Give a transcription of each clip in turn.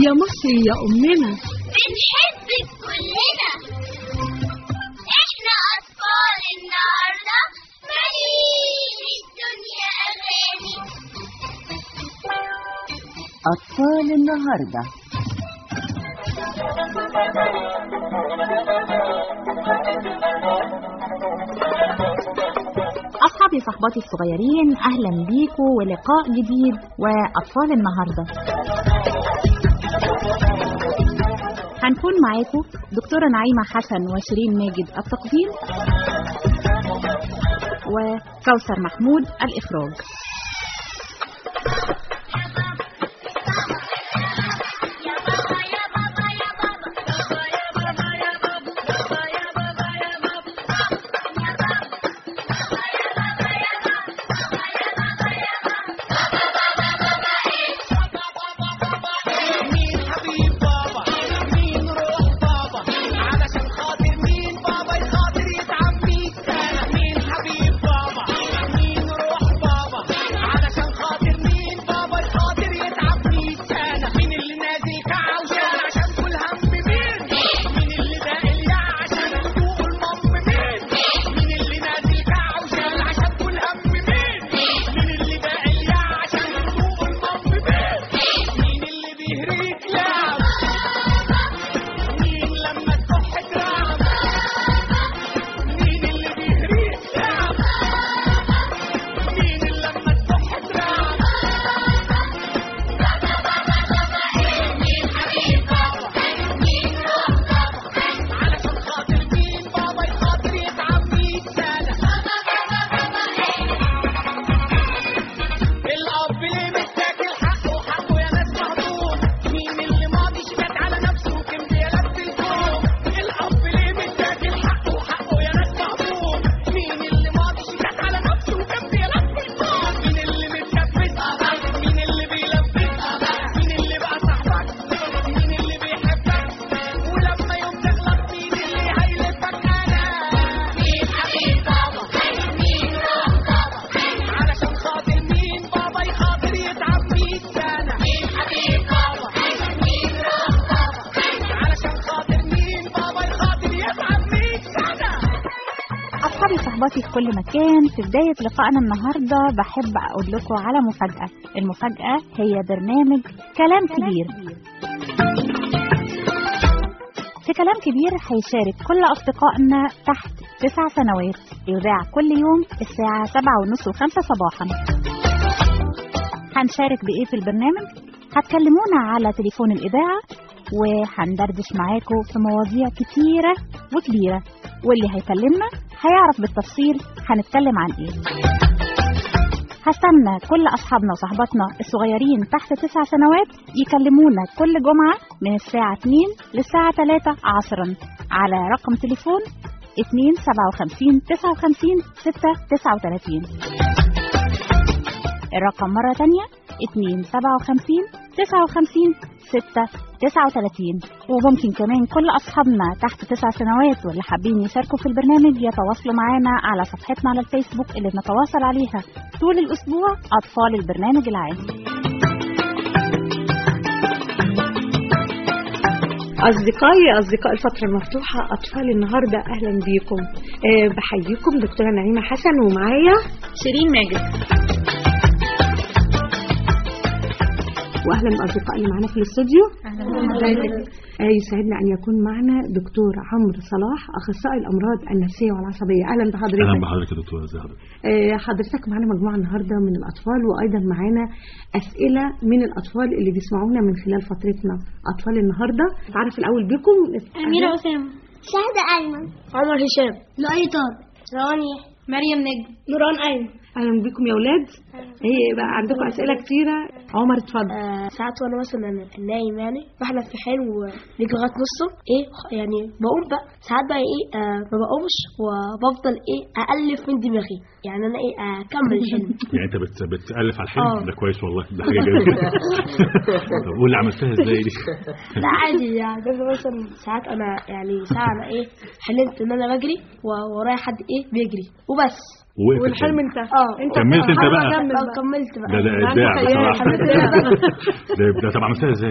يا مصر يا أمنا بنحبك كلنا احنا اطفال النهارده مالين الدنيا اغاني أطفال النهاردة أصحابي صحباتي الصغيرين أهلا بيكم ولقاء جديد وأطفال النهاردة هنكون معاكم دكتورة نعيمة حسن وشيرين ماجد التقديم وكوثر محمود الإخراج أصحابي صحباتي في كل مكان في بداية لقائنا النهاردة بحب أقول لكم على مفاجأة المفاجأة هي برنامج كلام كبير في كلام كبير هيشارك كل أصدقائنا تحت تسع سنوات يذاع كل يوم الساعة سبعة ونص وخمسة صباحا هنشارك بإيه في البرنامج؟ هتكلمونا على تليفون الإذاعة وهندردش معاكم في مواضيع كتيرة وكبيرة واللي هيكلمنا هيعرف بالتفصيل هنتكلم عن ايه هستنى كل اصحابنا وصحباتنا الصغيرين تحت تسع سنوات يكلمونا كل جمعة من الساعة 2 للساعة 3 عصرا على رقم تليفون 2 57 59 6 39 الرقم مرة تانية 2 57 59 6 39 وممكن كمان كل أصحابنا تحت تسع سنوات واللي حابين يشاركوا في البرنامج يتواصلوا معانا على صفحتنا على الفيسبوك اللي بنتواصل عليها طول الأسبوع أطفال البرنامج العام أصدقائي أصدقاء الفترة المفتوحة أطفال النهاردة أهلا بيكم أه بحييكم دكتورة نعيمة حسن ومعايا شيرين ماجد وأهلا بأصدقائي اللي معانا في الاستوديو آه يسعدنا أن يكون معنا دكتور عمرو صلاح أخصائي الأمراض النفسية والعصبية أهلا بحضرتك اهلا بحضرتك يا دكتوره ازي حضرتك آه حضرتك معانا مجموعة النهاردة من الأطفال وأيضا معانا أسئلة من الأطفال اللي بيسمعونا من خلال فترتنا أطفال النهاردة تعرف الأول بكم أميرة أسامة شهد أيمن عمر هشام لؤي طارق رواني مريم نجم نوران أيمن أهلا بكم يا أولاد إيه بقى عندكم أسئلة كتيرة عمر اتفضل آه ساعات وانا مثلا نايم يعني واحنا في حين ونيجي لغايه نصه ايه يعني بقوم بقى ساعات بقى ايه آه ما بقومش وبفضل ايه الف من دماغي يعني انا ايه اكمل الحلم يعني انت بت... بتالف على الحلم آه. ده كويس والله ده حاجه جميله طب قول لي عملتها ازاي دي لا عادي يعني ده مثلا ساعات انا يعني ساعه انا ايه حلمت ان انا بجري وورايا حد ايه بيجري وبس وقفت والحلم الحلم. انت اه انت كملت انت آه، بقى. كمل اه بقى. كملت بقى ده ده ابداع عندك إيه؟ بصراحه حلمت إيه بقى؟ ده ده طب عملتها ازاي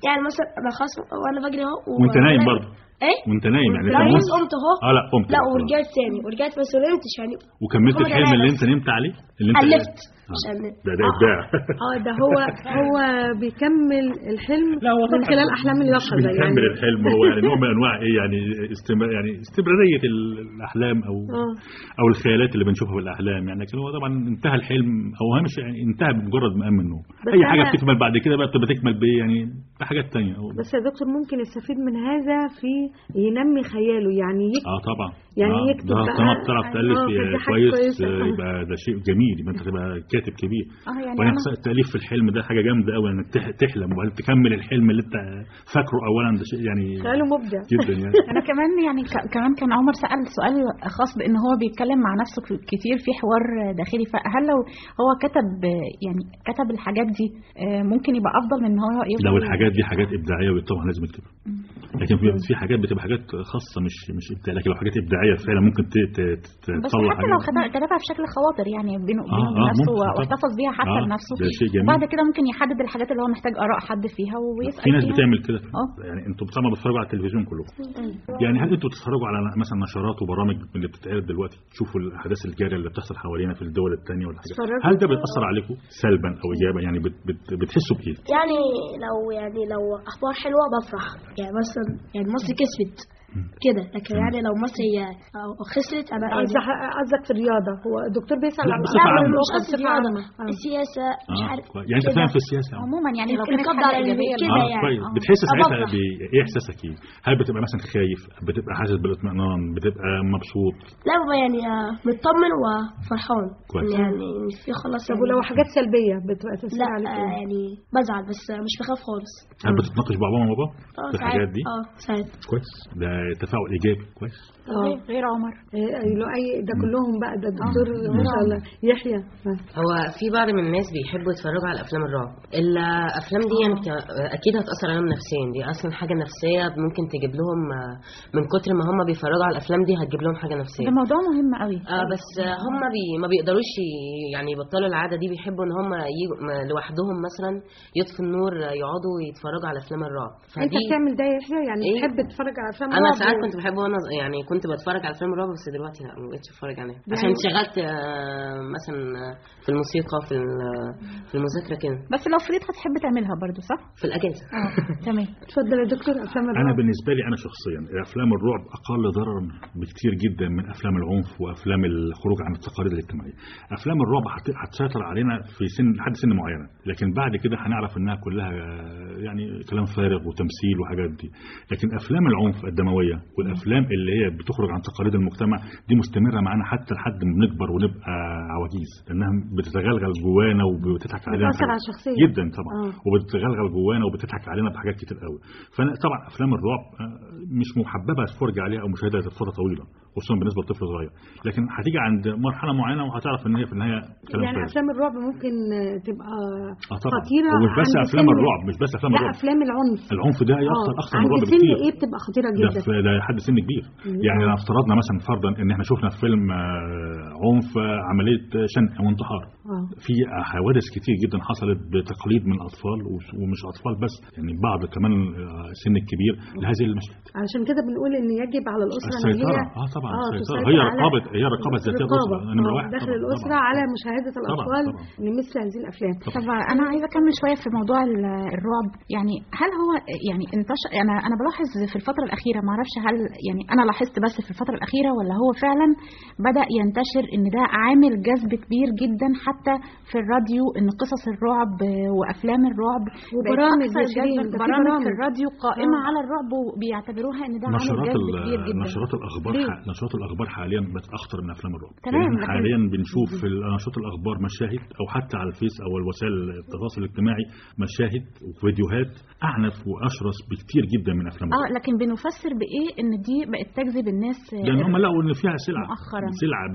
يعني مثلا انا خلاص وانا بجري اهو وانت نايم برضه ايه وانت نايم يعني لا انت بس نمت قمت اهو اه لا قمت لا خلاص. ورجعت تاني ورجعت بس ما نمتش يعني وكملت هم الحلم جماعة اللي بس. انت نمت عليه اللي انت قلبت آه. عشان ده ده ابداع اه ده هو هو بيكمل الحلم لا هو من طبعاً خلال احلام مش اليقظه يعني بيكمل الحلم هو يعني نوع من انواع ايه يعني استمر يعني استمراريه ال- الاحلام او آه. او الخيالات اللي بنشوفها في الاحلام يعني لكن هو طبعا انتهى الحلم او هو مش يعني انتهى بمجرد ما قام من النوم بس اي حاجه أنا- بتكمل بعد كده بقى بتبقى تكمل بايه يعني بحاجات تانية بس يا دكتور ممكن يستفيد من هذا في ينمي خياله يعني يكتب اه طبعا يعني آه يكتب ده بقى. طالما بتعرف آه، تالف فدي آه، حاجة كويس كويسة. آه، يبقى ده شيء جميل يبقى انت تبقى كاتب كبير اه يعني وبعدين أنا- التاليف في الحلم ده حاجه جامده قوي انك تح- تحلم وبعدين تكمل الحلم اللي انت فاكره اولا ده شيء يعني خياله مبدع جدا يعني انا كمان يعني ك- كمان كان عمر سأل سؤال خاص بان هو بيتكلم مع نفسه ك- كتير في حوار داخلي فهل لو هو كتب يعني كتب الحاجات دي آه، ممكن يبقى افضل من ان هو يفضل لو الحاجات دي حاجات ابداعيه طبعا لازم يكتبها لكن في في حاجات بتبقى حاجات خاصه مش مش ابداع لكن لو حاجات ابداعيه فعلا ممكن ت- ت- ت- بس تطلع حتى لو حاجات كتب- كتبها بشكل خواطر يعني بينه آه، بينه آه، وبين نفسه ممكن طبعا. واحتفظ بيها حتى آه، لنفسه ده شيء جميل. وبعد كده ممكن يحدد الحاجات اللي هو محتاج اراء حد فيها ويسال في ناس فيها. بتعمل كده اه يعني انتوا طبعا بتتفرجوا على التلفزيون كلكم يعني هل انتوا بتتفرجوا على مثلا نشرات وبرامج اللي بتتعرض دلوقتي تشوفوا الاحداث الجاريه اللي بتحصل حوالينا في الدول الثانيه ولا حاجه بتتفرجوا؟ هل ده بيأثر عليكم سلبا او ايجابا يعني بت بت بتحسوا بايه يعني لو يعني لو اخبار حلوه بفرح يعني مثلا يعني مصر كسبت كده لكن يعني لو مصر هي أو خسرت انا يعني قصدك قصدك في الرياضه هو الدكتور بيسال لا، عن بصفة لا عامة. مش قصدي بصفة رياضه عامة. آه. السياسه مش آه، عارف كويس. يعني انت كده. فاهم في السياسه يعني. عموما يعني لو القبضة كانت حاجه على ايجابيه كده اه يعني. كويس آه. بتحس ساعتها أبفرح. ب- ايه احساسك ايه هل بتبقى مثلا خايف بتبقى حاسس بالاطمئنان بتبقى مبسوط لا بابا يعني آه، مطمن وفرحان كويس. يعني إن في خلاص طب يعني ولو حاجات سلبيه بتبقى تاثير لا عليك آه، إيه؟ يعني بزعل بس آه، مش بخاف خالص هل بتتناقش مع بابا وبابا اه في الحاجات دي اه ساعات كويس ده تفاعل ايجابي كويس اه غير عمر إيه، له اي ده كلهم بقى ده الدكتور ما شاء الله يحيى هو في بعض من الناس بيحبوا يتفرجوا على افلام الرعب الافلام دي يعني بت- اكيد هتاثر عليهم نفسيا دي اصلا حاجه نفسيه ممكن تجيب لهم آه، من كتر ما هم بيتفرجوا على الافلام دي هتجيب لهم حاجه نفسيه ده موضوع مهم قوي اه بس آه، هم بي ما بيقدروش ي- يعني يبطلوا العاده دي بيحبوا ان هم يجوا م- لوحدهم مثلا يطفوا النور آه، يقعدوا يتفرجوا على افلام الرعب انت بتعمل ده يا يحيى يعني إيه؟ بتحب تتفرج على افلام انا رعب ساعات و- كنت بحب وانا ص- يعني كنت بتفرج على افلام الرعب بس دلوقتي لا ما بقتش اتفرج عليها يعني- عشان اتشغلت آه، مثلا آه، في الموسيقى في ال- في المذاكره كده بس لو فريد هتحب تعملها برضو صح؟ في الاجازه اه تمام اتفضل يا دكتور افلام انا الرعب بالنسبه لي انا شخصيا افلام الرعب اقل ضررا بكتير جدا من افلام العنف وافلام الخروج عن التقاليد الاجتماعيه افلام الرعب هت- هتسيطر علينا في سن لحد سن معينه لكن بعد كده هنعرف انها كلها آه، يعني كلام فارغ وتمثيل وحاجات دي لكن افلام العنف الدمويه والافلام اللي هي بتخرج عن تقاليد المجتمع دي مستمره معانا حتى لحد ما بنكبر ونبقى عواجيز لانها بتتغلغل جوانا وبتضحك علينا بتأثر على بحاجات- الشخصية. جدا طبعا آه. وبتغلغل جوانا وبتضحك علينا بحاجات كتير قوي فانا طبعا افلام الرعب آه، مش محببه الفرجه عليها او مشاهدها لفتره طويله خصوصا بالنسبه لطفل صغير لكن هتيجي عند مرحله معينه وهتعرف ان هي في النهايه كلام يعني فارغ افلام الرعب ممكن آه، تبقى اه طبعا خطيره ومش بس عند افلام سن- الرعب مش بس افلام لا الرعب افلام العنف العنف ده آه، يخطر اكثر من عند الرعب سن بكتير ايه بتبقى خطيره ده جدا في ده لحد سن كبير يعني لو افترضنا مثلا فرضا ان احنا شفنا في فيلم آه، عنف آه، عمليه آه، شنق وانتحار اه في حوادث كتير جدا حصلت بتقليد من الاطفال وش- ومش اطفال بس يعني بعض كمان آه، السن الكبير لهذه المشاهد علشان كده بنقول ان يجب على الاسره ان هي السيطرة اه طبعا السيطرة تسيطر هي على- رقابة هي رقابة ذاتية رقابة الأسرة نمرة آه، واحد داخل طبعاً، الاسره طبعاً. على مشاهده طبعاً، الاطفال طبعاً. لمثل هذه الافلام طب انا عايزه اكمل شويه في موضوع ال- الرعب يعني هل هو يعني انتشر انا انا بلاحظ في الفتره الاخيره ما اعرفش هل يعني انا لاحظت بس في الفتره الاخيره ولا هو فعلا بدا ينتشر ان ده عامل جذب كبير جدا حتى في الراديو ان قصص الرعب وافلام الرعب بقت وبرامج أكثر يا شيرين، جذباً. ده في برامج برامج. في الراديو قائمه آه. على الرعب وبيعتبروها ان ده عامل نشرات جذب ال- كبير جدا نشرات الاخبار ليه؟ ح- نشرات الاخبار حاليا بقت اخطر من افلام الرعب تمام، يعني لكن- حاليا بنشوف في نشرات الاخبار مشاهد او حتى على الفيس او الوسائل التواصل الاجتماعي مشاهد وفيديوهات اعنف واشرس بكتير جدا من افلام اه الرعب لكن بنفسر بايه ان دي بقت تجذب الناس لان هم لقوا ان فيها سلعه مؤخراً. سلعه ب-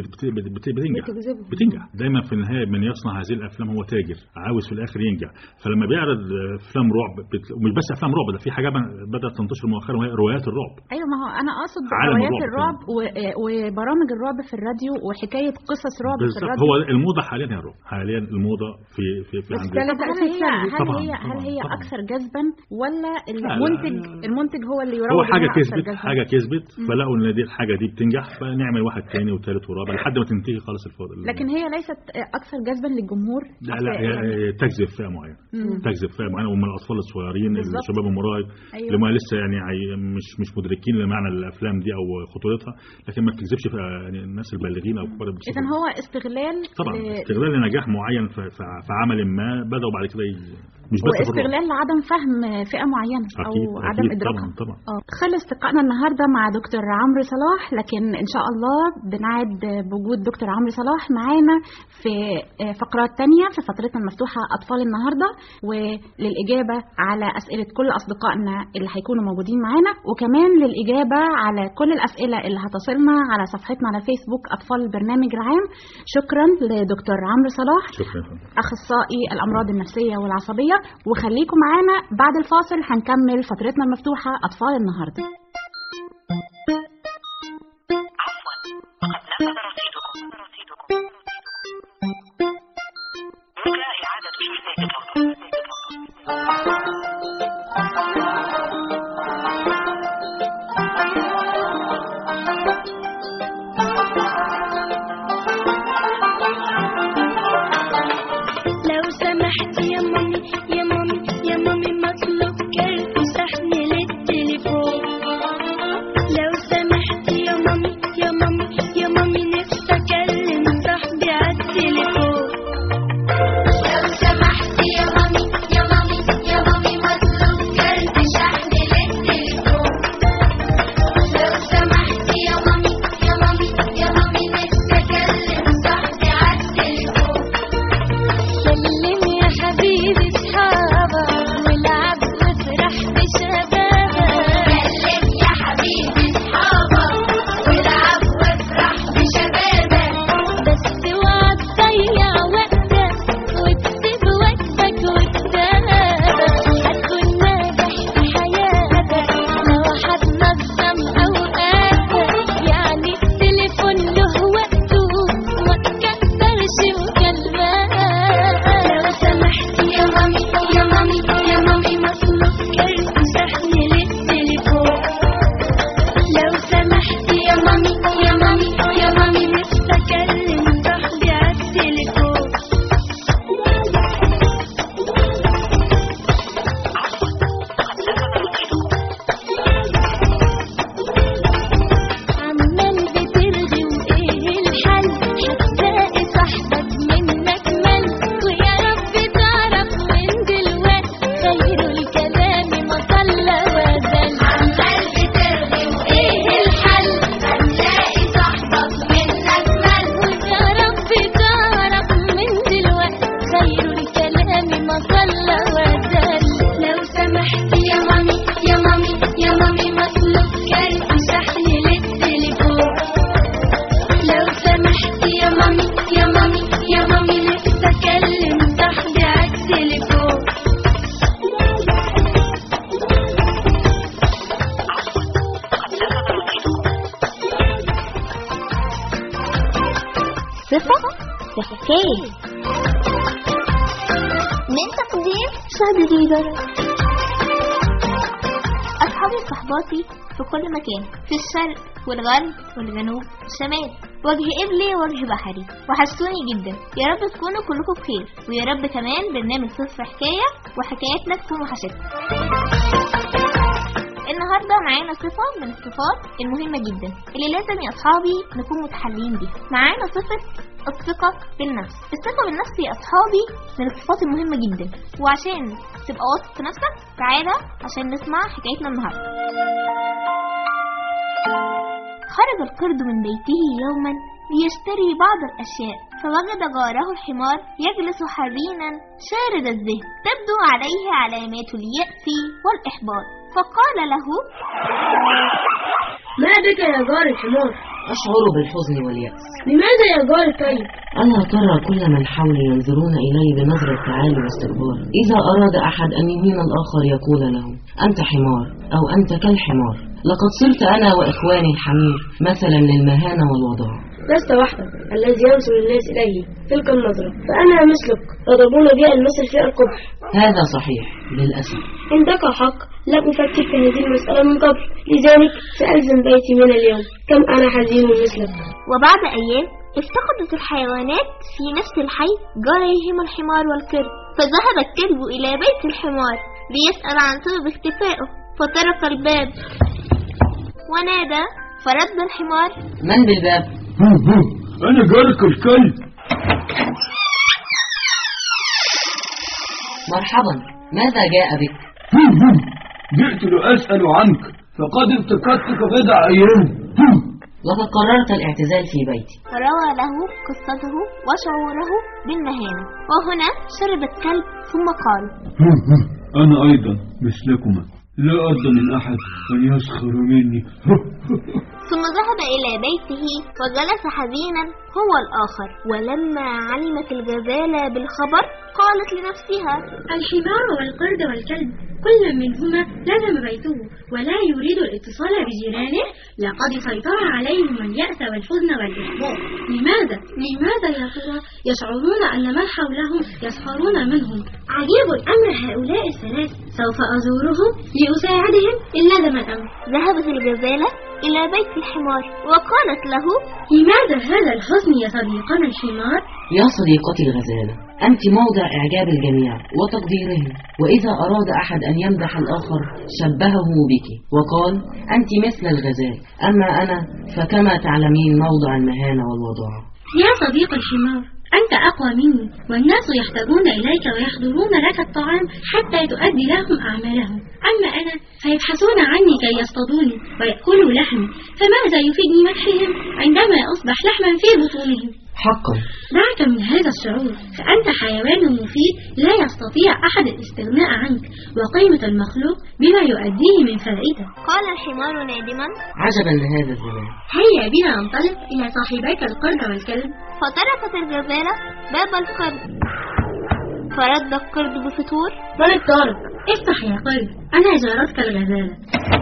بت- بت- بت- بتنجح بتجذبه. بتنجح دايما في النهايه من يصنع هذه الافلام هو تاجر عاوز في الاخر ينجح فلما بيعرض آه، افلام رعب بت- ومش بس افلام رعب ده في حاجه بقى بدات تنتشر مؤخرا وهي روايات الرعب ايوه ما هو انا اقصد عالم روايات الرعب الرعب و- وبرامج الرعب في الراديو وحكايه قصص رعب في بالظبط الراديو هو الموضه حاليا هي الرعب حاليا الموضه في في في بس عند ده طب هل تأثير هي سلبي. هل طبعاً، هي هل طبعاً، هي طبعاً. اكثر جذبا ولا لا. المنتج المنتج هو اللي يروج هو إنها حاجه أكثر كسبت جذباً؟ حاجه كسبت فلقوا ان دي الحاجه دي بتنجح فنعمل واحد تاني وتالت ورابع لحد ما تنتهي خالص الفضل لكن هي ليست اكثر جذبا للجمهور لا لا هي هي تجذب فئه معينه مم. تجذب فئه معينه ومن الاطفال الصغيرين بالظبط. الشباب المراهق أيوة. اللي ما لسه يعني عي- مش مش مدركين لمعنى الافلام دي او خطورتها لكن ما بتجذبش في يعني الناس البالغين او الكبار اذا هو استغلال طبعا ل- استغلال لنجاح معين في, في, في عمل ما بداوا بعد كده ي- مش بس في الرعب. واستغلال لعدم فهم فئه معينه او أكيد، عدم أكيد، ادراكها طبعاً، طبعاً. آه. خلص لقائنا النهارده مع دكتور عمرو صلاح لكن ان شاء الله بنعد بوجود دكتور عمرو صلاح معانا في آه، فقرات تانية في فترتنا المفتوحه اطفال النهارده وللاجابه على اسئله كل اصدقائنا اللي هيكونوا موجودين معانا وكمان للاجابه على كل الاسئله اللي هتصلنا على صفحتنا على فيسبوك اطفال البرنامج العام شكرا لدكتور عمرو صلاح شكرا يا فندم. اخصائي الامراض النفسيه والعصبيه وخليكم معانا بعد الفاصل هنكمل فترتنا المفتوحه اطفال النهارده لو سمحت يا مامي يا مامي يا مامي مطلوب كارت شحن للتليفون لو سمحت يا مامي يا مامي يا مامي نفسي اكلم صاحبي على التليفون لو سمحت يا مامي يا مامي يا مامي مطلوب كارت شحن للتليفون لو سمحت يا مامي يا مامي يا مامي نفسي اكلم صاحبي على التليفون سلم يا حبيبي اصحابك والعب وافرح بشبابك سلم يا حبيبي اصحابك والعب وافرح بشبابك بس اوعى تضيع وقتك وتسيب واجبك وكتابك هتكون ناجح في حياتك لو هتنظم اوقاتك يعني التليفون له وقته ما تكترش مكالمات لو سمحت يا مامي يا مامي يا مامي مطلوب كارت شحن للتليفون لو سمحت يا مامي يا مامي يا مامي نفسي اكلم صاحبي على التليفون عمال بترغي وايه الحل هتلاقي صاحبك منك مل ويا رب تعرف من دلوقتي خير الكلام ما صلى وزل عمال بترغي وايه الحل هتلاقي صاحبك منك مل ويا رب تعرف من دلوقتي خير الكلام ما صلى وزل لو سمحت يا مامي يا مامي يا مامي مطلوب كارت شحن للتليفون لو سمحت يا مامي يا مامي يا مامي نفسي اكلم صاحبي على التليفون صفة تحكي من تقديم شهد ديدر أصحابي وصحباتي في كل مكان في الشرق والغرب والجنوب والشمال وجه قبلي وجه بحري وحشتوني جدا يا رب تكونوا كلكم بخير ويا رب كمان برنامج صفر حكاية وحكاياتنا تكون وحشتكم النهاردة معانا صفة من الصفات المهمة جدا اللي لازم يا أصحابي نكون متحلين بيها معانا صفة الثقة بالنفس الثقة بالنفس يا أصحابي من الصفات المهمة جدا وعشان تبقى واثق في نفسك تعالى عشان نسمع حكايتنا النهاردة خرج القرد من بيته يوما ليشتري بعض الأشياء فوجد جاره الحمار يجلس حزينا شارد الذهن تبدو عليه علامات اليأس والإحباط فقال له ما بك يا جار الحمار أشعر بالحزن واليأس لماذا يا جار طيب ألا ترى كل من حولي ينظرون إلي بنظرة تعالي واستكبار إذا أراد أحد أن يهين الآخر يقول له أنت حمار أو أنت كالحمار لقد صرت أنا وإخواني الحمير مثلا للمهانة والوضاع لست وحدك الذي ينظر الناس إليه تلك النظرة فأنا مثلك يضربون بي المثل في القبح هذا صحيح للأسف عندك حق لم أفكر في هذه المسألة من قبل لذلك سألزم بيتي من اليوم كم أنا حزين مثلك وبعد أيام افتقدت الحيوانات في نفس الحي جاريهم الحمار والكلب فذهب الكلب إلى بيت الحمار ليسأل عن سبب اختفائه فطرق الباب ونادى فرد الحمار من بالباب؟ أنا جارك الكلب مرحبا ماذا جاء بك؟ جئت لأسأل عنك فقد افتقدتك بضع أيام لقد قررت الاعتزال في بيتي وروى له قصته وشعوره بالمهانة وهنا شرب الكلب ثم قال أنا أيضا مثلكما لا أرضى من أحد أن يسخر مني ثم ذهب إلى بيته وجلس حزينا هو الآخر ولما علمت الغزالة بالخبر قالت لنفسها الحمار والقرد والكلب كل منهما لزم بيته ولا يريد الاتصال بجيرانه لقد سيطر عليهم اليأس والحزن والإحباط لماذا؟ لماذا يا ترى يشعرون أن من حولهم يسخرون منهم عجيب أمر هؤلاء الثلاث سوف أزورهم لأساعدهم إن لزم الأمر ذهبت الغزالة إلى بيت الحمار وقالت له لماذا هذا الحزن يا صديقنا الحمار؟ يا صديقتي الغزالة أنت موضع إعجاب الجميع وتقديرهم وإذا أراد أحد أن يمدح الآخر شبهه بك وقال أنت مثل الغزال أما أنا فكما تعلمين موضع المهانة والوضاعة يا صديق الحمار أنت أقوى مني والناس يحتاجون إليك ويحضرون لك الطعام حتى تؤدي لهم أعمالهم أما أنا فيبحثون عني كي يصطادوني ويأكلوا لحمي فماذا يفيدني مدحهم عندما أصبح لحما في بطونهم حقا دعك من هذا الشعور فأنت حيوان مفيد لا يستطيع أحد الاستغناء عنك وقيمة المخلوق بما يؤديه من فائدة قال الحمار نادما عجبا لهذا الزمان هيا بنا ننطلق إلى صاحبيك القرد والكلب فتركت الغزالة باب القرد فرد القرد بفتور طارق طارق افتح يا قرد أنا جارتك الغزالة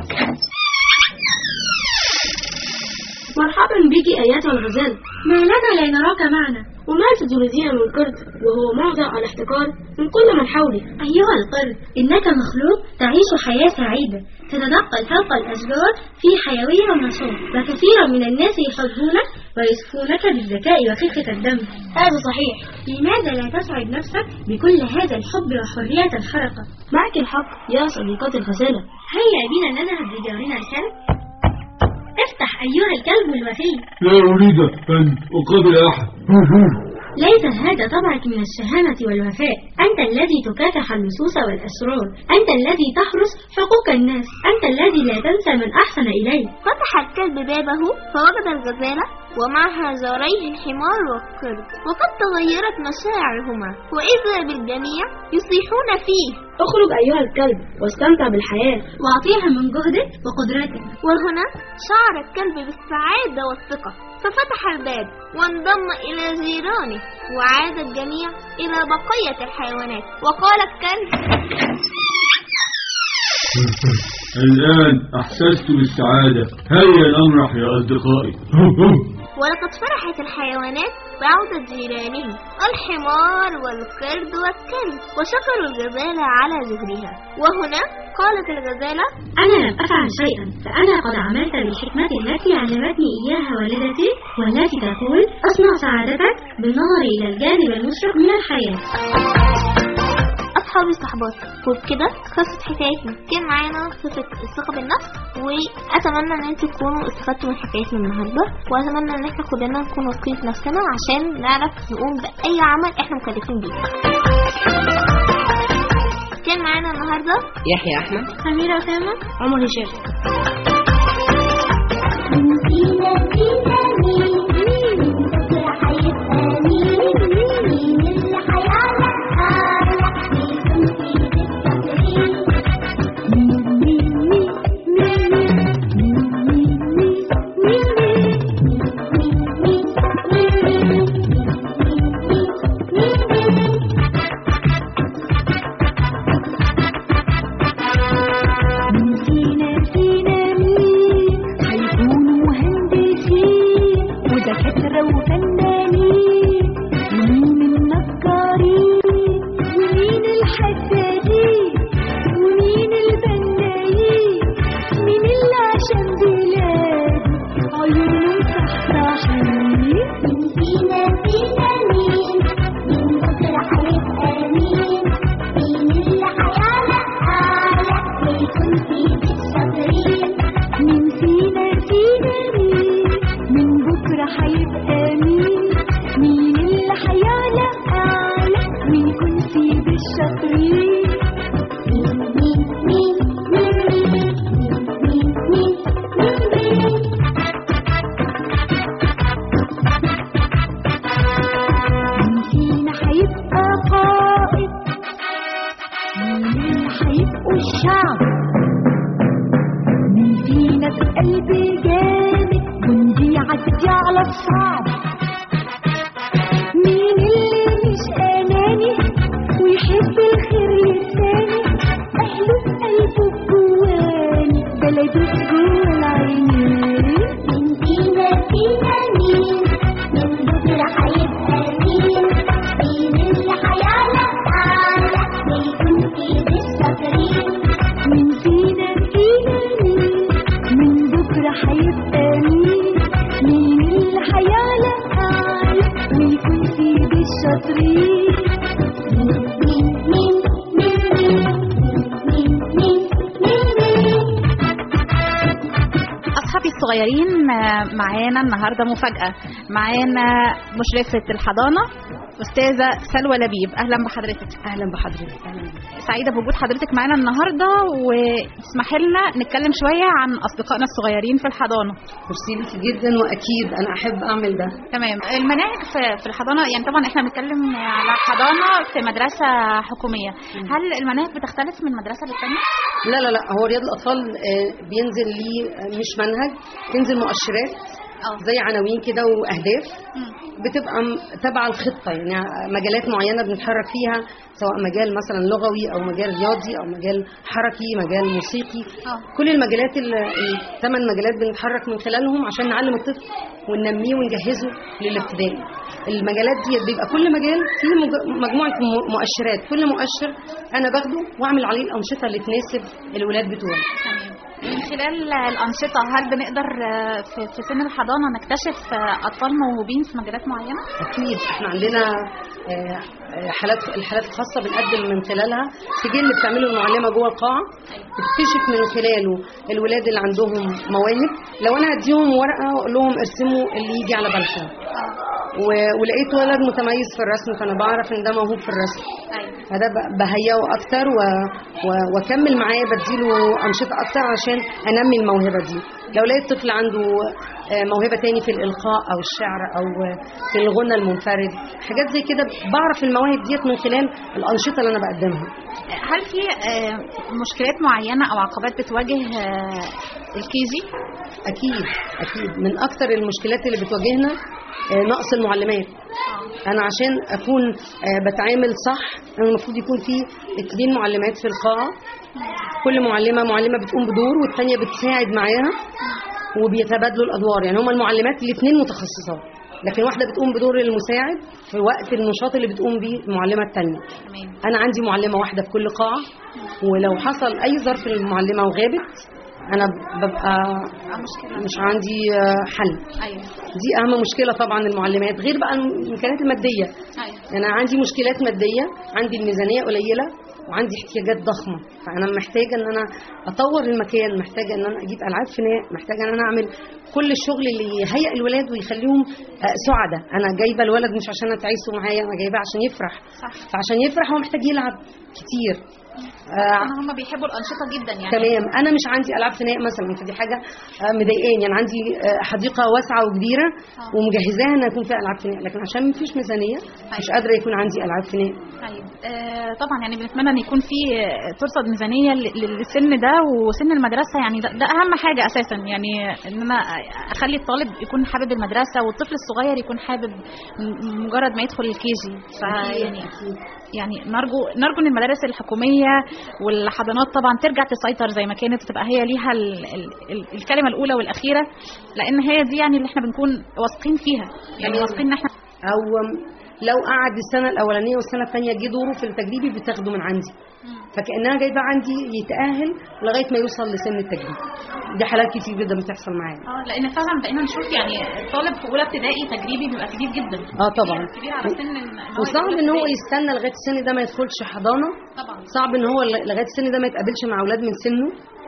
مرحبا بك أيتها الغزالة ما لنا لا نراك معنا وما تجلدين من قرد وهو موضع الاحتقار من كل من حولك أيها القرد إنك مخلوق تعيش حياة سعيدة تتنقل فوق الأشجار في حيوية ونشاط وكثيرا من الناس يحبونك ويصفونك بالذكاء وخفة الدم هذا صحيح لماذا لا تسعد نفسك بكل هذا الحب وحرية الحركة معك الحق يا صديقتي الغزالة هيا بنا نذهب لجارنا الكلب افتح أيها الكلب الوفي لا أريد أن أقابل أحد ليس هذا طبعك من الشهامة والوفاء أنت الذي تكافح اللصوص والأسرار أنت الذي تحرس حقوق الناس أنت الذي لا تنسى من أحسن إليك فتح الكلب بابه فوجد الغزالة ومعها جاريه الحمار والقرد وقد تغيرت مشاعرهما وإذا بالجميع يصيحون فيه اخرج أيها الكلب واستمتع بالحياة وأعطيها من جهدك وقدرتك وهنا شعر الكلب بالسعادة والثقة ففتح الباب وانضم إلى جيرانه وعاد الجميع إلى بقية الحيوانات وقال الكلب الآن أحسست بالسعادة هيا نمرح يا أصدقائي ولقد فرحت الحيوانات بعودة جيرانهم الحمار والقرد والكلب وشكروا الغزالة على جهدها وهنا قالت الغزالة أنا لم أفعل شيئا فأنا قد عملت بالحكمة التي علمتني إياها والدتي والتي تقول أصنع سعادتك بالنظر إلى الجانب المشرق من الحياة أصحابي صحبات وبكده خلصت حكايتنا كان معانا صفة الثقة بالنفس وأتمنى إن انتوا تكونوا استفدتوا من حكايتنا النهاردة وأتمنى إن احنا كلنا نكون واثقين في نفسنا عشان نعرف نقوم بأي عمل احنا مكلفين بيه كان معانا النهاردة يحيى أحمد أميرة أسامة عمر هشام شاطرين أصحابي الصغيرين آه، معانا النهاردة مفاجأة معانا مشرفة الحضانة أستاذة سلوى لبيب أهلا بحضرتك اهلا بحضرتك اهلا سعيدة بوجود حضرتك معانا النهاردة واسمح لنا نتكلم شوية عن أصدقائنا الصغيرين في الحضانة ميرسي ليكي جدا واكيد انا احب اعمل ده تمام المناهج في, في الحضانة يعني طبعا احنا بنتكلم على حضانة في مدرسة حكومية هل المناهج بتختلف من مدرسة للتانية؟ لا لا لا هو رياض الاطفال آه، بينزل ليه آه، مش منهج بينزل مؤشرات زي عناوين كده واهداف بتبقى م- تبع الخطه يعني مجالات معينه بنتحرك فيها سواء مجال مثلا لغوي او مجال رياضي او مجال حركي مجال موسيقي كل المجالات الثمان مجالات بنتحرك من خلالهم عشان نعلم الطفل وننميه ونجهزه للابتدائي المجالات دي بيبقى كل مجال فيه مج- مجموعه م- مؤشرات كل مؤشر انا باخده واعمل عليه الانشطه اللي تناسب الولاد بتوعي من خلال الأنشطة هل بنقدر آه، في في سن الحضانة نكتشف آه، أطفال موهوبين في مجالات معينة؟ اكيد احنا عندنا آه، آه، حالات الحالات الخاصه بنقدم من خلالها سجل بتعمله المعلمه جوه القاعه بتكتشف من خلاله الولاد اللي عندهم مواهب لو انا هديهم ورقه واقول لهم ارسموا اللي يجي على بالكم و- ولقيت ولد متميز في الرسم فانا بعرف ان ده موهوب في الرسم فده ب- بهيئه اكتر و... و... واكمل معاه بديله انشطه اكتر عشان انمي الموهبه دي لو لقيت طفل عنده آه، موهبه تاني في الالقاء او الشعر او في الغنى المنفرد حاجات زي كده بعرف المواهب ديت من خلال الانشطه اللي انا بقدمها هل في آه، مشكلات معينة أو عقبات بتواجه آه، الكيجي؟ اكيد اكيد من اكتر المشكلات اللي بتواجهنا آه، نقص المعلمات انا عشان اكون آه، بتعامل صح انا المفروض يكون في اتنين معلمات في القاعه كل معلمه معلمه بتقوم بدور والثانيه بتساعد معاها وبيتبادلوا الادوار يعني هما المعلمات الاثنين متخصصات لكن واحده بتقوم بدور المساعد في وقت النشاط اللي بتقوم بيه المعلمه الثانيه انا عندي معلمه واحده في كل قاعه ولو حصل اي ظرف للمعلمه وغابت انا ببقى مش عندي آه، حل أيوه دي اهم مشكله طبعا المعلمات غير بقى الامكانيات الماديه أيوه يعني انا عندي مشكلات ماديه عندي الميزانيه قليله وعندي احتياجات ضخمه فانا محتاجه ان انا اطور المكان محتاجه ان انا اجيب العاب فناء محتاجه ان انا اعمل كل الشغل اللي يهيئ الولاد ويخليهم آه، سعداء انا جايبه الولد مش عشان اتعيسه معايا انا جايباه عشان يفرح فعشان يفرح هو محتاج يلعب كتير آه، هم بيحبوا الأنشطة جدا يعني تمام انا مش عندي العاب فناء مثلا فدي حاجه آه، مضايقاني يعني عندي آه، حديقه واسعه وكبيره ومجهزاها ان يكون فيها العاب فناء لكن عشان مفيش ميزانيه مش قادره يكون عندي العاب فناء طيب آه طبعا يعني بنتمنى ان يكون في آه، ترصد ميزانيه ل- للسن ده وسن المدرسه يعني ده, ده اهم حاجه اساسا يعني ان انا اخلي الطالب يكون حابب المدرسه والطفل الصغير يكون حابب م- مجرد ما يدخل الكيجي فيعني يعني نرجو نرجو ان المدارس الحكوميه والحضانات طبعا ترجع تسيطر زي ما كانت وتبقى هي ليها ال ال ال الكلمه الاولى والاخيره لان هي دي يعني اللي احنا بنكون واثقين فيها يعني تمام. واثقين ان احنا او لو قعد السنه الاولانيه والسنه الثانيه جه دوره في التجريبي بتاخده من عندي فكانها جايبه عندي يتاهل لغايه ما يوصل لسن التجريب دي حالات كتير جدا بتحصل معايا اه لان فعلا بقينا نشوف يعني طالب في اولى ابتدائي تجريبي بيبقى كبير جدا اه طبعا كبير على سن إن هو وصعب يدخل ان هو ابتدائي. يستنى لغايه السن ده ما يدخلش حضانه طبعا صعب ان هو لغايه السن ده ما يتقابلش مع اولاد من سنه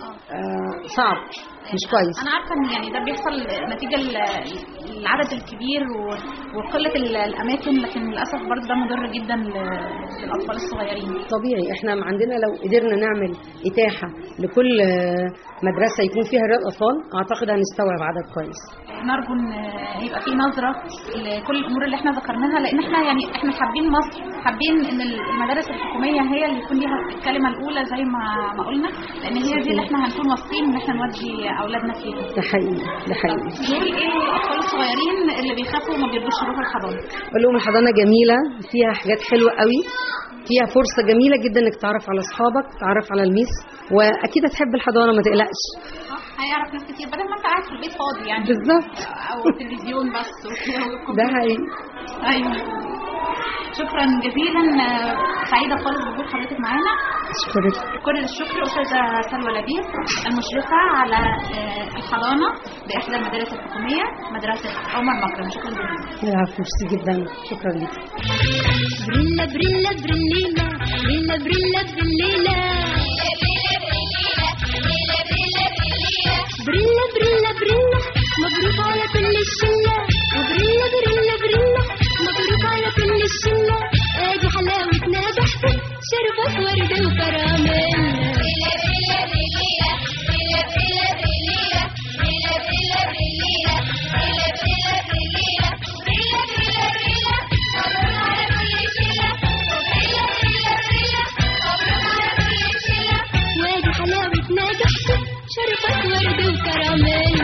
آه صعب مش كويس انا عارفه ان يعني ده بيحصل نتيجه ال- العدد الكبير و- وقله ال- الاماكن لكن للاسف برضه ده مضر جدا ل- للاطفال الصغيرين طبيعي احنا عندنا لو قدرنا نعمل اتاحه لكل آه، مدرسه يكون فيها رياض اطفال اعتقد هنستوعب عدد كويس نرجو ان يبقى في نظره لكل الامور اللي احنا ذكرناها لان احنا يعني احنا حابين مصر حابين ان المدارس الحكوميه هي اللي يكون ليها الكلمه الاولى زي ما ما قلنا لان هي دي اللي احنا هنكون واثقين ان احنا نودي اولادنا فيها ده حقيقي ده حقيقي دول ايه الاطفال الصغيرين اللي بيخافوا وما بيرضوش يروحوا الحضانه اقول لهم الحضانه جميله فيها حاجات حلوه قوي فيها فرصه جميله جدا انك تعرف على اصحابك تعرف على الميس واكيد هتحب الحضانه ما تقلقش هيعرف ناس كتير بدل ما انت قاعد في البيت فاضي يعني بالظبط او تلفزيون بس وكده ده حقيقي ايوه شكرا جزيلا آه، سعيده خالص بوجود حضرتك معانا شكرا كل الشكر استاذه سلوى لبيب المشرفه على آه، الحضانه باحدى المدارس الحكوميه مدرسه عمر مكرم شكرا جزيلا العفو ميرسي جدا شكرا لك بريلا بريلا بريلا بريلا بريلا بريلا بريلا بريلا بريلا مبروك على كل الشلة وبريلا بريلا بريلا مبروك على كل الشلة ادي حلاوة نجاحكم شربت وردة وكراميل وادي حلاوة نجاحكم شربت وردة وكراميل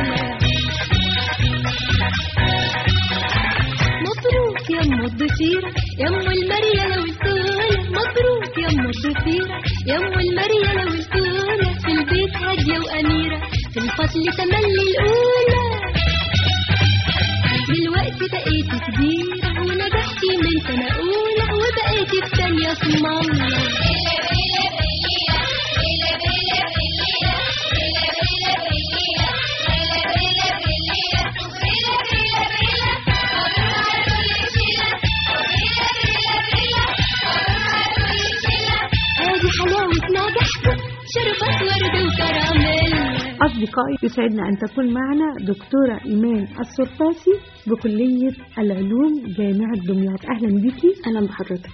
مبروك يا ام الضفيرة يا ام المريالة والفولة مبروك يا ام الضفيرة يا ام المريالة والفولة في البيت هادية وأميرة في الفصل تملي الأولى دلوقتي بقيتي كبيرة ونجحتي من سنة أولى وبقيتي في تانية صمامة ادي حلاوة نجاحكم شربت وردة وكراميل أصدقائي يسعدنا أن تكون معنا دكتورة إيمان السرطاسي بكلية العلوم جامعة دمياط أهلا بيكي أهلا بحضرتك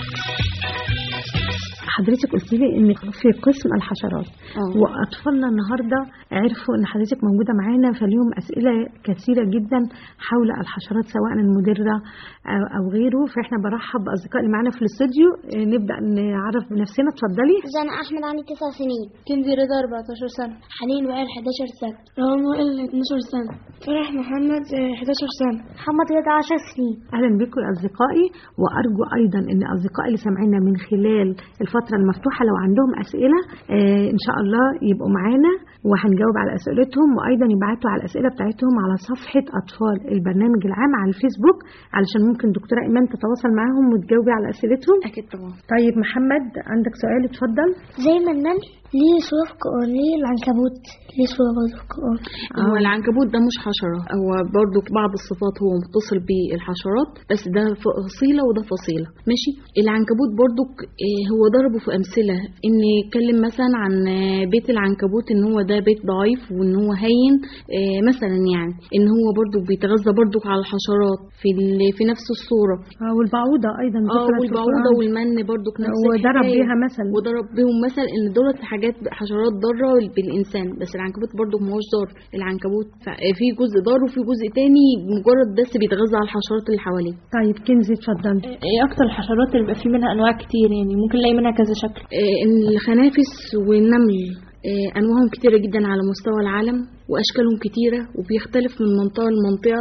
حضرتك قلت لي ان في قسم الحشرات آه. واطفالنا النهارده عرفوا ان حضرتك موجوده معانا فليهم اسئله كثيره جدا حول الحشرات سواء المدره او أو غيره فاحنا برحب باصدقائي اللي معانا في الاستوديو آه، نبدا نعرف بنفسنا اتفضلي جانا أحمد عندي تسع سنين كنزي رضا 14 سنة حنين وائل 11 سنة روان وائل 12 سنة فرح محمد 11 سنة محمد رضا 10 سنين اهلا بكم يا اصدقائي وارجو ايضا ان اصدقائي اللي سامعينا من خلال الفتره المفتوحه لو عندهم اسئله آه ان شاء الله يبقوا معانا وهنجاوب على اسئلتهم وايضا يبعتوا على الاسئله بتاعتهم على صفحه اطفال البرنامج العام على الفيسبوك علشان ممكن دكتوره ايمان تتواصل معاهم وتجاوبي على اسئلتهم اكيد طبعا طيب محمد عندك سؤال اتفضل زي ما النمل ليه صورة في القرآن ليه العنكبوت ليه صورة برضه في القرآن هو العنكبوت ده مش حشرة هو برضو بعض الصفات هو متصل بالحشرات بس ده فصيلة وده فصيلة ماشي العنكبوت برضو آه، هو ضربه في أمثلة إن يتكلم مثلا عن آه، بيت العنكبوت إن هو ده بيت ضعيف وإن هو هين آه، مثلا يعني إن هو برضو بيتغذى برضو على الحشرات في ال- في نفس الصورة اه والبعوضه ايضا اه ذكرت في والبعوضة القرآن. والمن برضو نفس وضرب الحكاية. بيها مثل وضرب بيهم مثل ان دولت حاجات حشرات ضاره بالانسان بس العنكبوت برضو ما هوش ضار العنكبوت ف- في جزء ضار وفي جزء تاني مجرد بس بيتغذى على الحشرات اللي حواليه طيب كنزي اتفضل ايه اكتر الحشرات اللي بيبقى في منها انواع كتير يعني ممكن نلاقي منها كذا شكل آه، الخنافس والنمل آه، انواعهم كتيره جدا على مستوى العالم واشكالهم كتيره وبيختلف من منطقه لمنطقه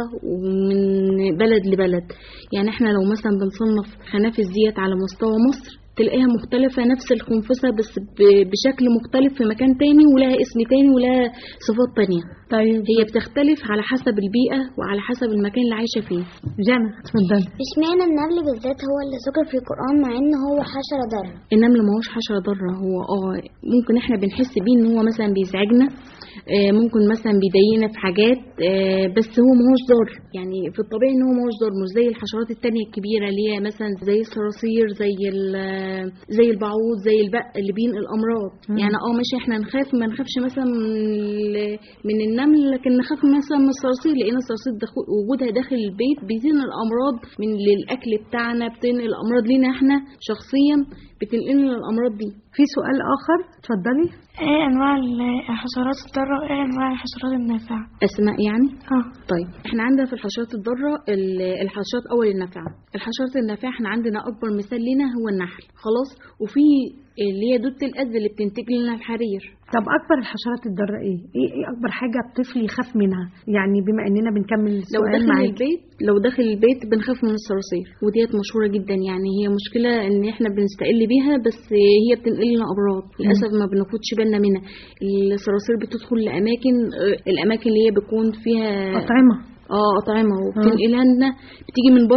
ومن بلد لبلد يعني احنا لو مثلا بنصنف خنافس ديت على مستوى مصر تلاقيها مختلفة نفس الخنفسة بس ب- بشكل مختلف في مكان تاني ولها اسم تاني ولها صفات تانية طيب هي بتختلف على حسب البيئة وعلى حسب المكان اللي عايشة فيه جانا اتفضل اشمعنى النمل بالذات هو اللي ذكر في القرآن مع ان هو حشرة ضارة النمل ما هوش حشرة ضارة هو اه ممكن احنا بنحس بيه ان هو مثلا بيزعجنا آه، ممكن مثلا بيضايقنا في حاجات آه، بس هو ما هوش ضار يعني في الطبيعي ان هو ما هوش ضار مش زي الحشرات التانية الكبيرة اللي هي مثلا زي الصراصير زي ال- زي البعوض زي البق اللي بينقل الامراض مم. يعني اه ماشي احنا نخاف ما نخافش مثلا من ال- من النمل لكن نخاف مثلا من الصراصير لان الصراصير دخو- وجودها داخل البيت بينقل الامراض من للاكل بتاعنا بتنقل الامراض لينا احنا شخصيا بتنقلنا الامراض دي في سؤال اخر اتفضلي ايه انواع الحشرات الضارة وايه انواع الحشرات النافعة اسماء يعني اه طيب احنا عندنا في الحشرات الضاره ال- الحشرات اول النافعه الحشرات النافعه احنا عندنا اكبر مثال لنا هو النحل خلاص وفي اللي هي دوده الاذى اللي بتنتج لنا الحرير طب اكبر الحشرات الضاره ايه؟ ايه ايه اكبر حاجه الطفل يخاف منها؟ يعني بما اننا بنكمل لو السؤال داخل معاكي البيت لو داخل البيت بنخاف من الصراصير وديت مشهوره جدا يعني هي مشكله ان احنا بنستقل بيها بس هي بتنقل لنا امراض للاسف ما بناخدش بالنا منها الصراصير بتدخل لاماكن آه، الاماكن اللي هي بيكون فيها اطعمه اه اطعمه وبتنقلها لنا بتيجي من بره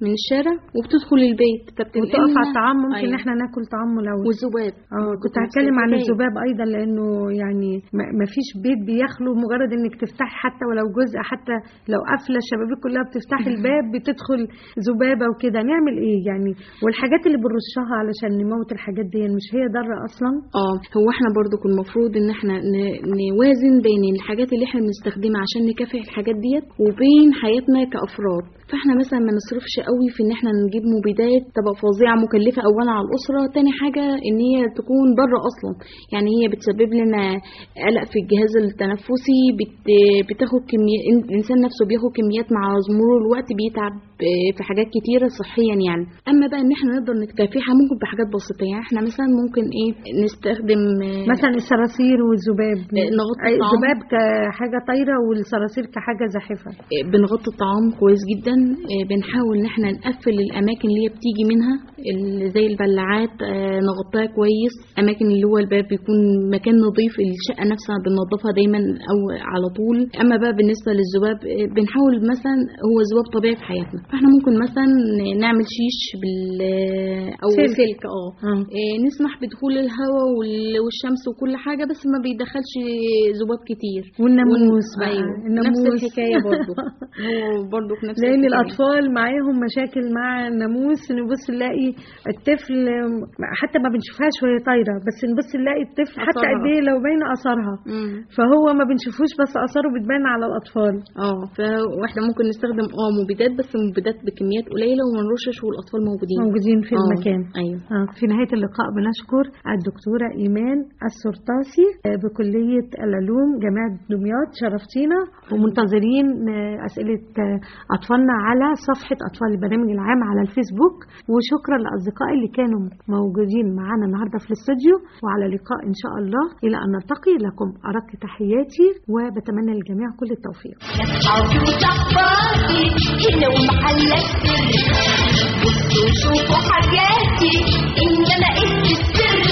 من الشارع وبتدخل البيت فبتنقلنا وتقف على الطعام ممكن أيوة. ان احنا ناكل طعام لو والذباب اه كنت نفس هتكلم عن الحكاية. الذباب ايضا لانه يعني ما ما فيش بيت بيخلو مجرد انك تفتحي حتى ولو جزء حتى لو قافله الشبابيك كلها بتفتحي الباب بتدخل ذبابه وكده نعمل ايه يعني والحاجات اللي بنرشها علشان نموت الحاجات دي مش هي ضاره اصلا اه هو احنا برضو كان المفروض ان احنا ن- نوازن بين الحاجات اللي احنا بنستخدمها عشان نكافح الحاجات ديت وبين حياتنا كافراد فاحنا مثلا ما نصرفش قوي في ان احنا نجيب مبيدات تبقى فظيعه مكلفه اولا على الاسره تاني حاجه ان هي تكون بره اصلا يعني هي بتسبب لنا قلق في الجهاز التنفسي بت بتاخد كميه الانسان نفسه بياخد كميات مع مرور الوقت بيتعب آه، في حاجات كتيره صحيا يعني اما بقى ان احنا نقدر نكافحها ممكن بحاجات بسيطه يعني احنا مثلا ممكن ايه نستخدم آه، مثلا الصراصير والذباب نغطي أي الطعام. الذباب كحاجه طايره والصراصير كحاجه زاحفه بنغطي الطعام كويس جدا آه، بنحاول ان احنا نقفل الاماكن اللي هي بتيجي منها ال- زي البلاعات آه، نغطيها كويس اماكن اللي هو الباب بيكون مكان نظيف الشقه نفسها بننظفها دايما او على طول اما بقى بالنسبه للذباب آه، بنحاول مثلا هو الذباب طبيعي في حياتنا فاحنا ممكن مثلا نعمل شيش بال او سلك. سلك اه آه، نسمح بدخول الهواء وال- والشمس وكل حاجه بس ما بيدخلش ذباب كتير والناموس ون- بقى أيوة. الناموس نفس الحكايه برضه هو برضه في نفس لان الحكاية. الاطفال معاهم مشاكل مع الناموس نبص نلاقي الطفل حتى ما بنشوفهاش وهي طايره بس نبص نلاقي الطفل حتى أثرها. قد ايه لو باينه اثرها مم. فهو ما بنشوفوش بس اثاره بتبان على الاطفال اه فاحنا ممكن نستخدم اه مبيدات بس مبيدات بكميات قليله وما نرشش والاطفال موجودين موجودين في آه، المكان ايوه آه، في نهاية اللقاء بنشكر الدكتورة إيمان السرطاسي آه، بكلية العلوم جامعة دمياط شرفتينا ومنتظرين آه، أسئلة آه، أطفالنا على صفحة أطفال البرنامج العام على الفيسبوك وشكرا لأصدقائي اللي كانوا موجودين معنا النهاردة في الاستوديو وعلى لقاء إن شاء الله إلى أن نلتقي لكم أرق تحياتي وبتمنى للجميع كل التوفيق أصحابي وصحباتي هنا ومحلك سر بصوا شوفوا حاجاتي إنما إيه السر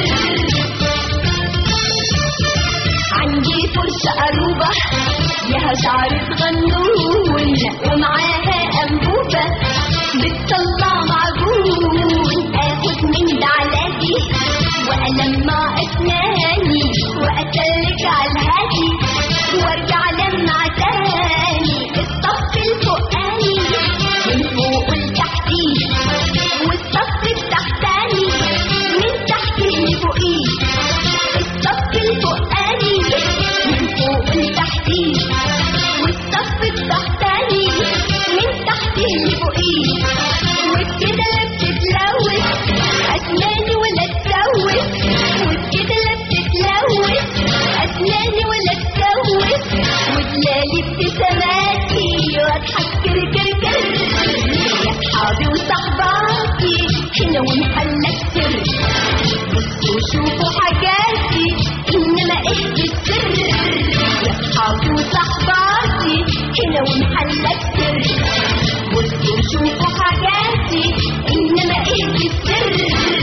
عندي فرشة قروبة لها شعر صغنون ومعاها أنبوبة بتطلع معجون آخد من ده علاجي وألمع أسناني وأسلك على الهادي وارجع لمع تاني الصف الفوقاني من فوق لتحتي والصف التحتاني من تحتي لفوقي الصف الفوقاني من فوق لتحتي والصف التحتاني من تحتي لفوقي وبكده لا بتتلوث أسناني ولا تسوس وبكده لا بتتلوث أسناني ولا تسوس وتلاقي ابتساماتي واضحك كر كر كر يا اصحابي وصحباتي هنا ومحلك سر بصوا شوفوا حاجاتي انما ايه السر يا اصحابي وصحباتي هنا ومحلك سر بصوا شوفوا حاجاتي انما ايه السر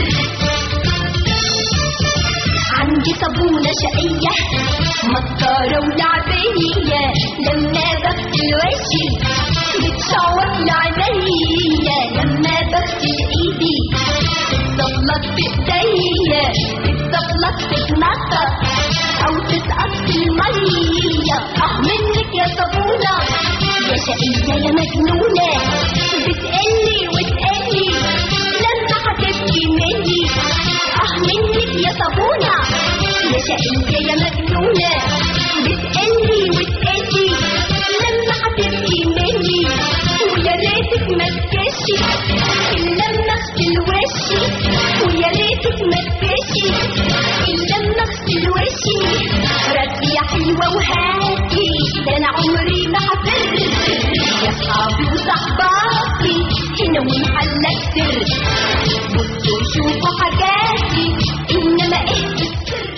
عندي صابونة شقية مسطرة ولعبية لما بغسل وشي بتشوك لعينيا لما بغسل ايدي بتزفلط بايديا بتزفلط تتنطط او تسقط في المية اه منك يا صابونة يا شقية يا مجنونة بتقلي وتقلي لما هتبكي مني اه منك يا صابونة يا شقية يا مجنونة بتقلي وتقلي لما هتبكي مني ويا ريتك ما تكشي إلا لما اغسل وشي ويا ريتك ما تكشي إلا لما اغسل وشي ردي يا حلوة وهاتي ده أنا عمري ما هفر يا صحابي وصحباتي هنا ومحلك سر بصوا شوفوا حاجاتي إنما إيه السر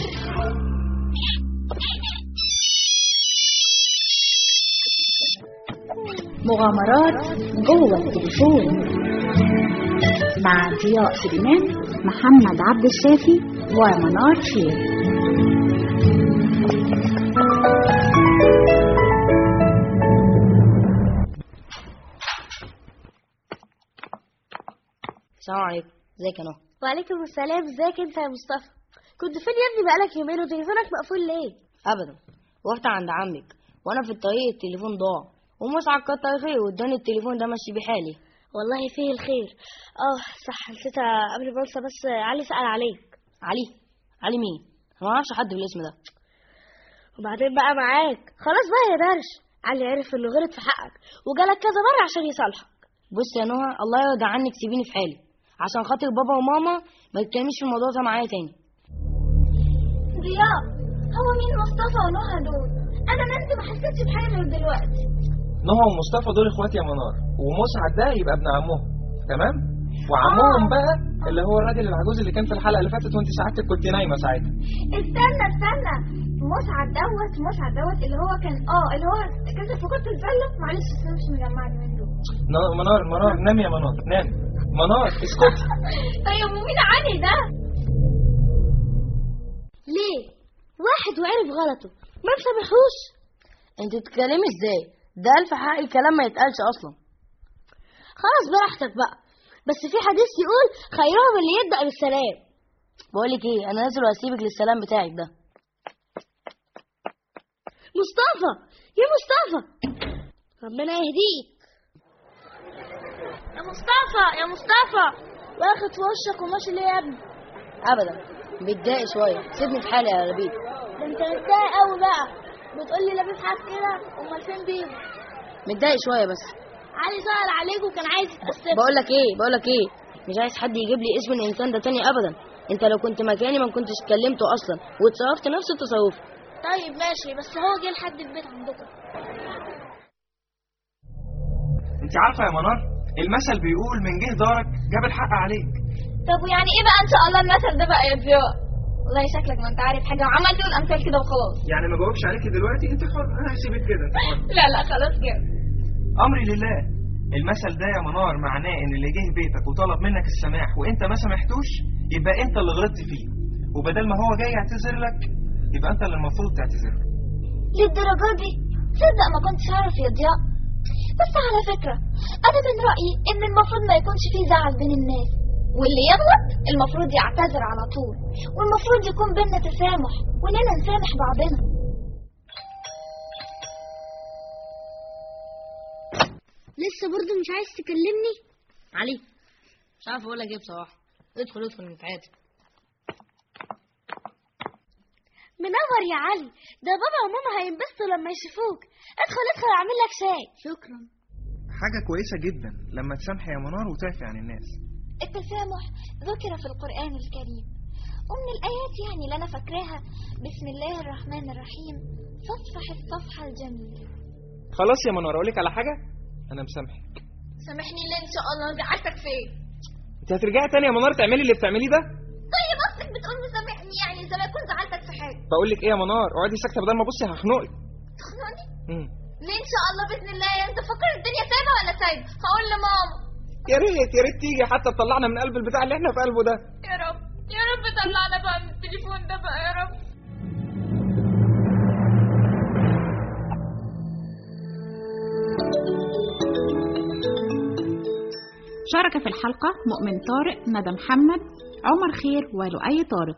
مغامرات جوه التليفون مع ضياء سليمان محمد عبد الشافي ومنار شير السلام عليكم ازيك يا نهى وعليكم السلام ازيك انت يا مصطفى كنت فين يا ابني بقالك يومين وتليفونك مقفول ليه ابدا رحت عند عمك وانا في الطريق التليفون ضاع ومسعد كتر خير واداني التليفون ده ماشي بحالي والله فيه الخير اه صح نسيت قبل ما انسى بس علي سأل عليك علي علي مين انا ما اعرفش حد بالاسم ده وبعدين بقى معاك خلاص بقى يا درش علي عرف انه غلط في حقك وجالك كذا مرة عشان يصالحك بص يا نهى الله يرضى عنك سيبيني في حالي عشان خاطر بابا وماما ما يتكلمش في الموضوع ده معايا تاني ضياء هو مين مصطفى ونهى دول انا ننت ما حسيتش بحاجه غير دلوقتي نهى ومصطفى دول اخواتي يا منار ومسعد ده يبقى ابن عمهم تمام وعمهم بقى اللي هو الراجل العجوز اللي كان في الحلقه اللي فاتت وانت ساعتك كنت نايمه ساعتها استنى استنى مسعد دوت مسعد دوت اللي هو كان اه اللي هو كسب في كرة السلة معلش بس أنا مش مجمعني من دول ن- منار منار نام يا منار نام منار اسكتي طيب ومين علي ده؟ ليه واحد وعرف غلطه ما تسامحوش انت بتتكلمي ازاي ده الف حقي كلام ما يتقالش اصلا خلاص براحتك بقى بس في حديث يقول خيرهم اللي يبدأ بالسلام بقولك ايه انا نازل وهسيبك للسلام بتاعك ده مصطفى يا مصطفى ربنا يهديك يا مصطفى يا مصطفى واخد في وشك وماشي ليه يا ابني ابدا متضايق شويه سيبني في حالي يا لبيب ده انت متضايق قوي بقى بتقول لي لابس حاجه كده امال فين بيهم متضايق شويه بس علي سأل عليك وكان عايز يتأسف بقول لك ايه بقول لك ايه مش عايز حد يجيب لي اسم الانسان ده تاني ابدا انت لو كنت مكاني ما كنتش كلمته اصلا وتصرفت نفس التصرف طيب ماشي بس هو جه لحد البيت عندكم انت عارفه يا منار المثل بيقول من جه دارك جاب الحق عليك طب ويعني ايه بقى ان شاء الله المثل ده بقى يا ضياء والله شكلك ما انت عارف حاجه وعمال تقول امثال كده وخلاص يعني ما جاوبش عليكي دلوقتي انت حر انا هسيبك كده انت حر لا لا خلاص كده امري لله المثل ده يا منار معناه ان اللي جه بيتك وطلب منك السماح وانت ما سامحتوش يبقى انت اللي غلطت فيه وبدل ما هو جاي يعتذر لك يبقى انت اللي المفروض تعتذر له للدرجه دي تصدق ما كنتش عارف يا ضياء بس على فكره انا من رايي ان المفروض ما يكونش فيه زعل بين الناس واللي يغلط المفروض يعتذر على طول والمفروض يكون بينا تسامح واننا نسامح بعضنا لسه برضه مش عايز تكلمني علي مش عارف اقول لك ايه بصراحه ادخل ادخل نتعاتب منور يا علي ده بابا وماما هينبسطوا لما يشوفوك ادخل ادخل اعمل لك شاي شكرا حاجه كويسه جدا لما تسامحي يا منار وتعفي عن الناس التسامح ذكر في القرآن الكريم ومن الآيات يعني اللي أنا فاكراها بسم الله الرحمن الرحيم فاصفح الصفح الجميل خلاص يا منار اقول لك على حاجه انا مسامحك سامحني ليه إن شاء الله زعلتك فين انت هترجعي تاني يا منار تعملي اللي بتعمليه ده طيب أصلك بتقول مسامحني يعني زي ما يكون زعلتك في حاجة بقول لك ايه يا منار اقعدي ساكته بدل ما ابصي هخنقك تخنقني مم. ليه إن شاء الله بإذن الله أنت فاكر الدنيا سايبة ولا سايبة هقول لماما يا ريت يا ريت تيجي حتى تطلعنا من قلب البتاع اللي احنا في قلبه ده يا رب يا رب طلعنا بقى من التليفون ده بقى يا رب شارك في الحلقة مؤمن طارق ندى محمد عمر خير ولؤي طارق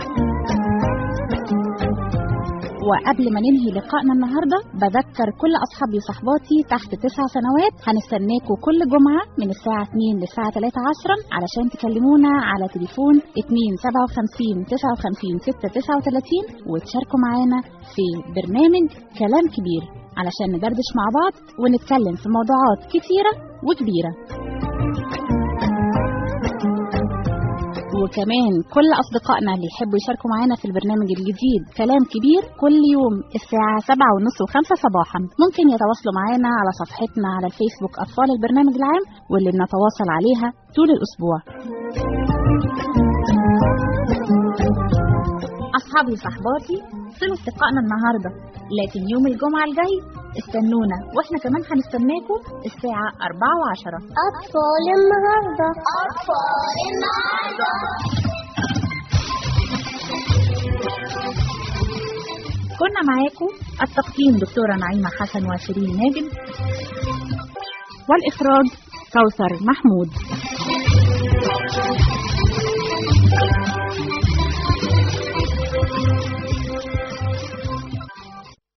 وقبل ما ننهي لقائنا النهارده بذكر كل اصحابي وصحباتي تحت تسع سنوات هنستناكم كل جمعه من الساعه 2 للساعه 3 عصرا علشان تكلمونا على تليفون 2 57 59 6 39 وتشاركوا معانا في برنامج كلام كبير علشان ندردش مع بعض ونتكلم في موضوعات كتيره وكبيره وكمان كل أصدقائنا اللي يحبوا يشاركوا معانا في البرنامج الجديد كلام كبير كل يوم الساعة سبعة ونص وخمسة صباحا ممكن يتواصلوا معانا على صفحتنا على الفيسبوك أطفال البرنامج العام واللي بنتواصل عليها طول الأسبوع أصحابي وصحباتي خلص لقائنا النهاردة لكن يوم الجمعة الجاي استنونا واحنا كمان هنستناكم الساعة أربعة وعشرة أطفال النهاردة أطفال النهاردة كنا معاكم التقديم دكتورة نعيمة حسن وشيرين ماجد والإخراج كوثر محمود